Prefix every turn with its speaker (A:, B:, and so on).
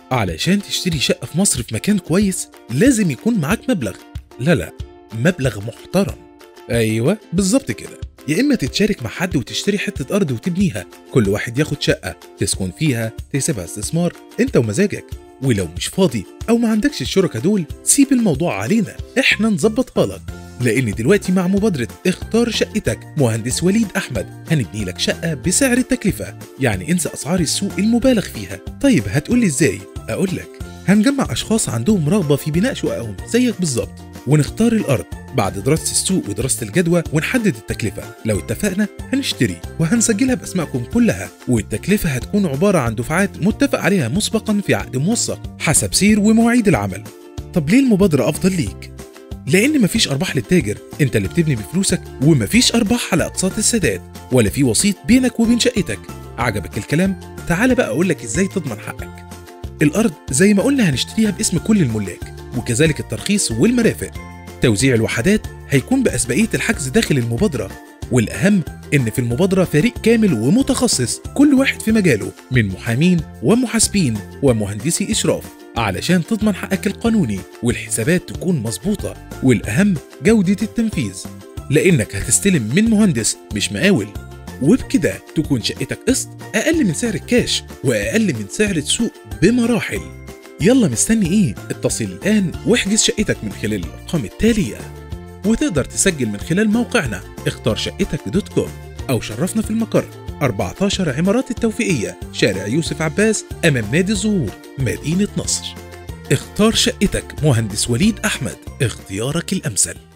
A: علشان تشتري شقة في مصر في مكان كويس لازم يكون معاك مبلغ لا لا مبلغ محترم ايوه بالظبط كده يا اما تتشارك مع حد وتشتري حته ارض وتبنيها كل واحد ياخد شقه تسكن فيها تسيبها استثمار انت ومزاجك ولو مش فاضي او ما عندكش الشركة دول سيب الموضوع علينا احنا نظبطها لك لان دلوقتي مع مبادرة اختار شقتك مهندس وليد احمد هنبني لك شقة بسعر التكلفة يعني انسى اسعار السوق المبالغ فيها طيب هتقولي ازاي اقول لك هنجمع اشخاص عندهم رغبة في بناء شققهم زيك بالظبط ونختار الارض بعد دراسة السوق ودراسة الجدوى ونحدد التكلفة لو اتفقنا هنشتري وهنسجلها باسمائكم كلها والتكلفة هتكون عبارة عن دفعات متفق عليها مسبقا في عقد موثق حسب سير ومواعيد العمل طب ليه المبادرة أفضل ليك؟ لأن مفيش أرباح للتاجر أنت اللي بتبني بفلوسك ومفيش أرباح على أقساط السداد ولا في وسيط بينك وبين شقتك عجبك الكلام؟ تعال بقى أقولك إزاي تضمن حقك الأرض زي ما قلنا هنشتريها باسم كل الملاك وكذلك الترخيص والمرافق توزيع الوحدات هيكون بأسبقية الحجز داخل المبادرة والأهم إن في المبادرة فريق كامل ومتخصص كل واحد في مجاله من محامين ومحاسبين ومهندسي إشراف علشان تضمن حقك القانوني والحسابات تكون مظبوطة والأهم جودة التنفيذ لأنك هتستلم من مهندس مش مقاول وبكده تكون شقتك قسط أقل من سعر الكاش وأقل من سعر السوق بمراحل يلا مستني ايه اتصل الآن واحجز شقتك من خلال الأرقام التالية وتقدر تسجل من خلال موقعنا اختار شقتك دوت كوم أو شرفنا في المقر 14 عمارات التوفيقية شارع يوسف عباس أمام نادي الزهور مدينة نصر اختار شقتك مهندس وليد أحمد اختيارك الأمثل